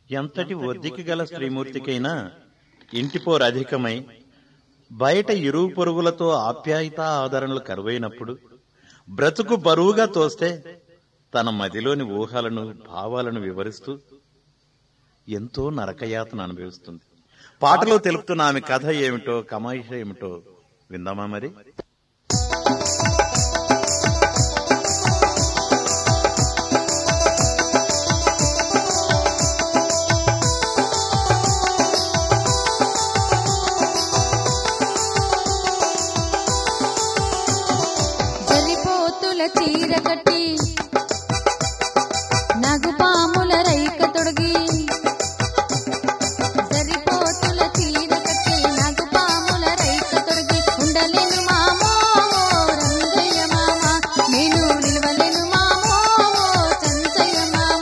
ఎంతటి ఒద్దికి గల శ్రీమూర్తికైనా ఇంటిపోరు అధికమై బయట ఇరుగు పొరుగులతో ఆప్యాయత ఆదరణలు కరువైనప్పుడు బ్రతుకు బరువుగా తోస్తే తన మదిలోని ఊహలను భావాలను వివరిస్తూ ఎంతో నరకయాతన అనుభవిస్తుంది పాటలో తెలుపుతున్న ఆమె కథ ఏమిటో కమాయిష ఏమిటో విందామా మరి జరిపోతుల చీర కట్టి నగుపాముల రైక తొడిగి జరిపోతుల చీర కట్టి నగుపాముల రైక తొడిగి ఉండలేను మామో రంగయ్య మామ నేను నిలవలేను మామో చంచయ్య మామ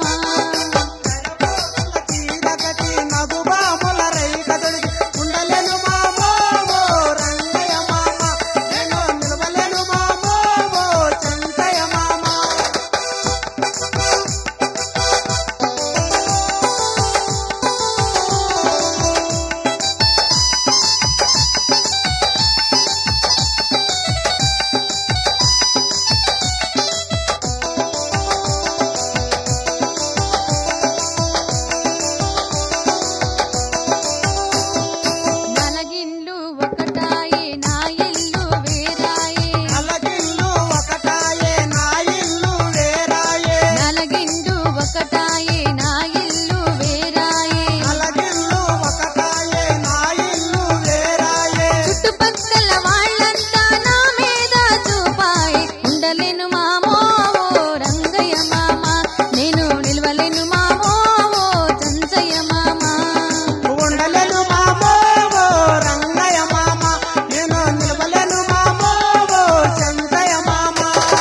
చీరకటి నగుబాముల రైక తొడిగి ఉండలేను మామో రంగయ్య మామ నేను నిలవలేను మామో చంకయ్య మామ నలగిన్లు ఒకటాయే నా ఇల్లు వేరాయే నలగిల్లు ఒకటాయే నా ఇల్లు వేరాయే నలగిండు ఒకటాయే నా ఇల్లు వేరాయే నలగిల్లు ఒకటాయే నా ఇల్లు వేరాయే చుట్టుపక్కల వాళ్ళంతా నా మీద చూపాయి ఉండలేను మామో ఓ రంగయ్య మామ నేను నిలవలేను మామో ఓ చంచయ్య మామ ఉండలేను మామో రంగయ్య మామ నేను నిలవలేను మామో చంకయ్య మామ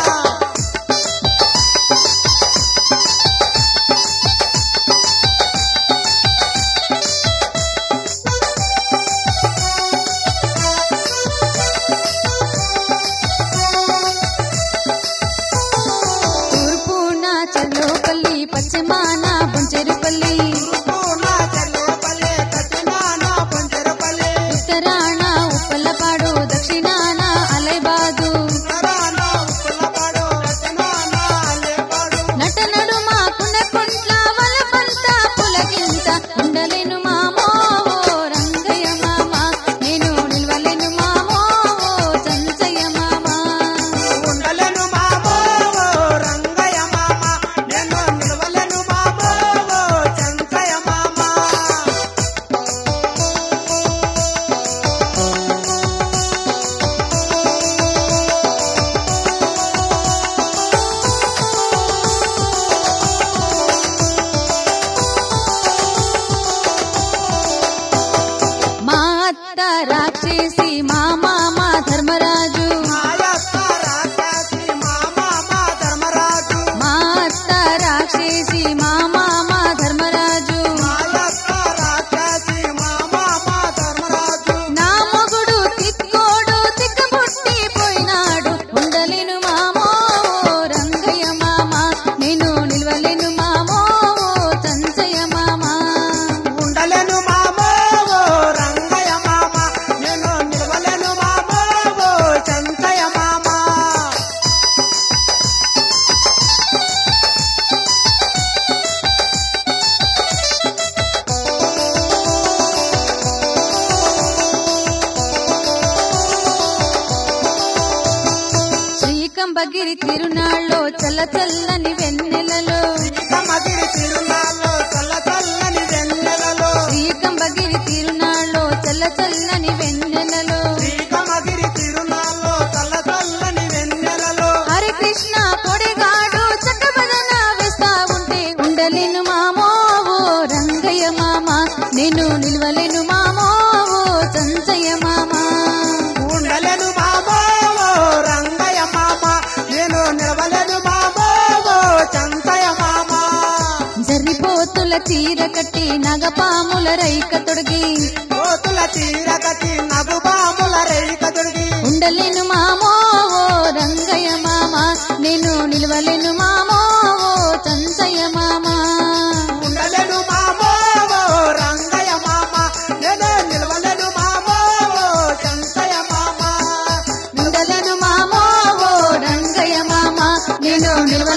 తూర్పున చల్లోపల్లి పశ్చిమాన బొంచెరుపల్లి పూనా చెల్లపల్లి కట్టినానా పంచరపల్లి ఉత్తరాన ఉప్పలపాడు దక్షిణాన అలైబాదు కరానా ఉప్పలపాడు రచనానా లేపాడు నట నడుమ కుండ వలపంత పులకింత ఉండలేను మామో ఓ రంగయ్య మామ నేను నిలవలేను మామో ఓ చంచయ్య మామ ఉండలేను మామో రంగయ్య మామ నేను నిలవలేను మామో చంకయ్య మామ మా అత్త రాక్షసి మా మామ ధర్మరాజు మాయక్క రాక్షసి మా మామ ధర్మరాజు మా అత్త రాక్షసి మా మామ ధర్మరాజు మాయక్క రాక్షసి మా మామ ధర్మరాజు నా మొగుడు తిక్కోడు తిక్కబుట్టి పోయినాడు ఉండలేను మామో ఓ రంగయ్య మామ నేను నిలవలేను మామో ఓ చంచయ్య మామ ఉండలేను మామో రంగయ్య మామ నేను నిలవలేను మామో చంకయ్య మామ శ్రీకంబగిరి తిరునాళ్ళలో చల్ల చల్లని వెన్నెలలో మగిరి తిరునాళ్ళు చల్ల చల్లని వెన్నెలలో శ్రీకంబగిరి తిరునాళ్ళలో చల్ల చల్లని వెన్నెలలో శ్రీకమగిరి తిరునాళ్ళు చల్ల చల్లని వెన్నెలలో హరే కృష్ణ పొడిగాడు చక్కబదన వేస్తా ఉంటే ఉండలేను మామో ఓ రంగయ్య మామ నేను నిలవలేను మామో ఓ చంచయ్య మామ ఉండలేను మామో రంగయ్య మామ నేను నిలవలేను మామో చంకయ్య మామ జరిపోతుల చీర కట్టి నగపాముల రైక తొడిగి కోతుల చీర కట్టి నగుబాముల రేఖ దొరికి ఉండలేను మామో ఓ రంగయ్య మామ నేను నిలవలేను మామో ఓ చంచయ్య మామ ఉండలేను మామో నిల్వ